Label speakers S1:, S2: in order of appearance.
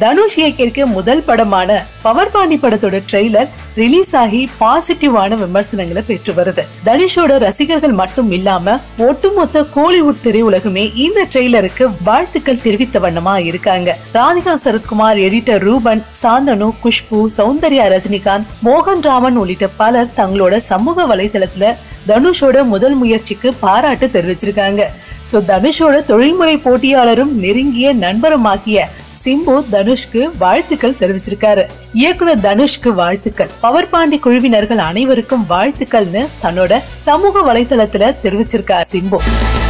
S1: தனுஷ் இயக்கியிருக்க முதல் படமான பவர் பாண்டி படத்தோட ட்ரெய்லர் ரிலீஸ் ஆகி பாசிட்டிவான விமர்சனங்களை பெற்று வருது தனுஷோட ரசிகர்கள் மட்டும் இல்லாம ஒட்டுமொத்த கோலிவுட் திரையுலகுமே இந்த ட்ரெய்லருக்கு வாழ்த்துக்கள் தெரிவித்த வண்ணமா இருக்காங்க ராதிகா சரத்குமார் எடிட்டர் ரூபன் சாந்தனு குஷ்பு சௌந்தர்யா ரஜினிகாந்த் மோகன் ராமன் உள்ளிட்ட பலர் தங்களோட சமூக வலைதளத்துல தனுஷோட முதல் முயற்சிக்கு பாராட்டு தெரிவிச்சிருக்காங்க சோ தனுஷோட தொழில்முறை போட்டியாளரும் நெருங்கிய நண்பருமாக்கிய சிம்பு தனுஷ்க்கு வாழ்த்துக்கள் தெரிவிச்சிருக்காரு இயக்குனர் தனுஷ்க்கு வாழ்த்துக்கள் பவர் பாண்டி குழுவினர்கள் அனைவருக்கும் வாழ்த்துக்கள்னு தன்னோட சமூக வலைதளத்துல தெரிவிச்சிருக்கார் சிம்பு